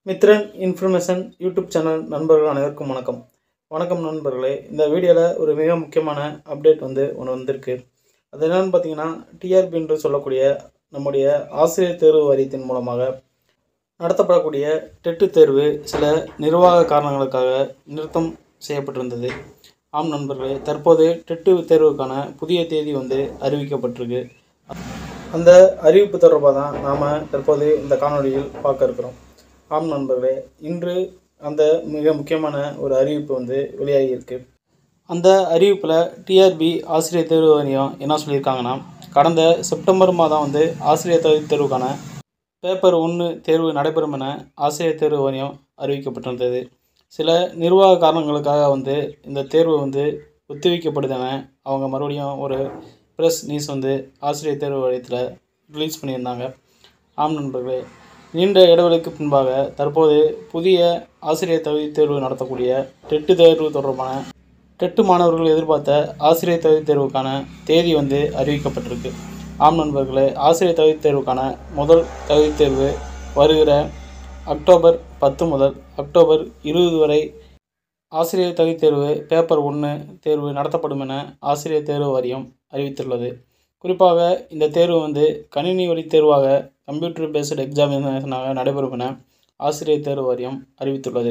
Mithran information YouTube channel நண்பர்கள் அனைவருக்கும் வணக்கம் வணக்கம் நண்பர்களே இந்த வீடியோவில் ஒரு மிக முக்கியமான அப்டேட் வந்து ஒன்று வந்திருக்கு அது என்னன்னு பார்த்தீங்கன்னா டிஆர்பி என்று சொல்லக்கூடிய நம்முடைய ஆசிரியர் தேர்வு வாரியத்தின் மூலமாக நடத்தப்படக்கூடிய டெட்டு தேர்வு சில நிர்வாக காரணங்களுக்காக நிறுத்தம் செய்யப்பட்டிருந்தது ஆம் நண்பர்களே தற்போது டெட்டு தேர்வுக்கான புதிய தேதி வந்து அறிவிக்கப்பட்டிருக்கு அந்த அறிவிப்பு தொடர்பாக தான் நாம் தற்போது இந்த காணொளியில் பார்க்க இருக்கிறோம் ஆம் நண்பர்களே இன்று அந்த மிக முக்கியமான ஒரு அறிவிப்பு வந்து வெளியாகியிருக்கு அந்த அறிவிப்பில் டிஆர்பி ஆசிரியர் தேர்வு வாரியம் என்ன சொல்லியிருக்காங்கன்னா கடந்த செப்டம்பர் மாதம் வந்து ஆசிரியர் தகுதி தேர்வுக்கான பேப்பர் ஒன்று தேர்வு நடைபெறும் என ஆசிரியர் தேர்வு வாரியம் அறிவிக்கப்பட்டிருந்தது சில நிர்வாக காரணங்களுக்காக வந்து இந்த தேர்வு வந்து ஒத்திவைக்கப்படுது என அவங்க மறுபடியும் ஒரு ப்ரெஸ் நியூஸ் வந்து ஆசிரியர் தேர்வு வாரியத்தில் ரிலீஸ் பண்ணியிருந்தாங்க ஆம் நண்பர்களே நீண்ட இடைவெளிக்கு பின்பாக தற்போது புதிய ஆசிரியர் தகுதி தேர்வு நடத்தக்கூடிய டெட்டு தேர்வு தொடர்பான டெட்டு மாணவர்கள் எதிர்பார்த்த ஆசிரியர் தகுதி தேர்வுக்கான தேதி வந்து அறிவிக்கப்பட்டிருக்கு ஆம் நண்பர்களே ஆசிரியர் தகுதி தேர்வுக்கான முதல் தகுதி தேர்வு வருகிற அக்டோபர் பத்து முதல் அக்டோபர் இருபது வரை ஆசிரியர் தகுதி தேர்வு பேப்பர் ஒன்று தேர்வு நடத்தப்படும் என ஆசிரியர் தேர்வு வாரியம் அறிவித்துள்ளது குறிப்பாக இந்த தேர்வு வந்து கணினி வழி தேர்வாக கம்ப்யூட்டர் பேஸ்டு எக்ஸாமினேஷனாக நடைபெறும் என ஆசிரியர் தேர்வு வாரியம் அறிவித்துள்ளது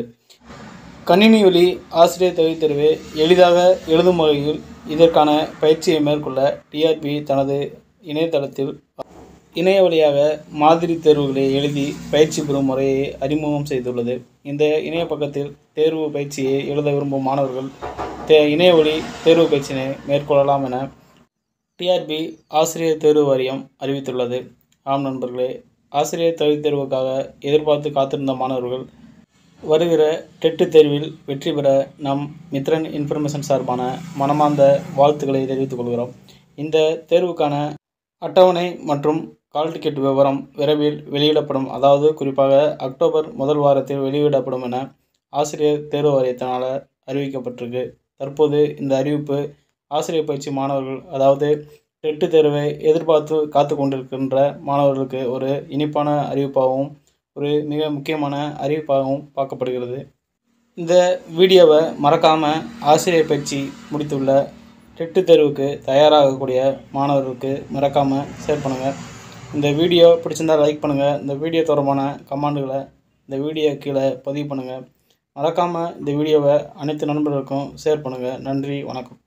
கணினி வழி ஆசிரியர் தகுதி தேர்வை எளிதாக எழுதும் வகையில் இதற்கான பயிற்சியை மேற்கொள்ள டிஆர்பி தனது இணையதளத்தில் இணைய வழியாக மாதிரி தேர்வுகளை எழுதி பயிற்சி பெறும் முறையை அறிமுகம் செய்துள்ளது இந்த இணைய பக்கத்தில் தேர்வு பயிற்சியை எழுத விரும்பும் மாணவர்கள் தே இணைய வழி தேர்வு பயிற்சியினை மேற்கொள்ளலாம் என டிஆர்பி ஆசிரியர் தேர்வு வாரியம் அறிவித்துள்ளது ஆம் நண்பர்களே ஆசிரியர் தகுதி தேர்வுக்காக எதிர்பார்த்து காத்திருந்த மாணவர்கள் வருகிற டெட்டு தேர்வில் வெற்றி பெற நம் மித்ரன் இன்ஃபர்மேஷன் சார்பான மனமார்ந்த வாழ்த்துக்களை தெரிவித்துக் கொள்கிறோம் இந்த தேர்வுக்கான அட்டவணை மற்றும் கால் டிக்கெட் விவரம் விரைவில் வெளியிடப்படும் அதாவது குறிப்பாக அக்டோபர் முதல் வாரத்தில் வெளியிடப்படும் என ஆசிரியர் தேர்வு வாரியத்தினால் அறிவிக்கப்பட்டிருக்கு தற்போது இந்த அறிவிப்பு ஆசிரியர் பயிற்சி மாணவர்கள் அதாவது டெட்டு தேர்வை எதிர்பார்த்து காத்து கொண்டிருக்கின்ற மாணவர்களுக்கு ஒரு இனிப்பான அறிவிப்பாகவும் ஒரு மிக முக்கியமான அறிவிப்பாகவும் பார்க்கப்படுகிறது இந்த வீடியோவை மறக்காமல் ஆசிரியர் பயிற்சி முடித்துள்ள டெட்டு தேர்வுக்கு தயாராகக்கூடிய மாணவர்களுக்கு மறக்காமல் ஷேர் பண்ணுங்கள் இந்த வீடியோ பிடிச்சிருந்தால் லைக் பண்ணுங்கள் இந்த வீடியோ தொடர்பான கமெண்டுகளை இந்த வீடியோ கீழே பதிவு பண்ணுங்கள் மறக்காமல் இந்த வீடியோவை அனைத்து நண்பர்களுக்கும் ஷேர் பண்ணுங்கள் நன்றி வணக்கம்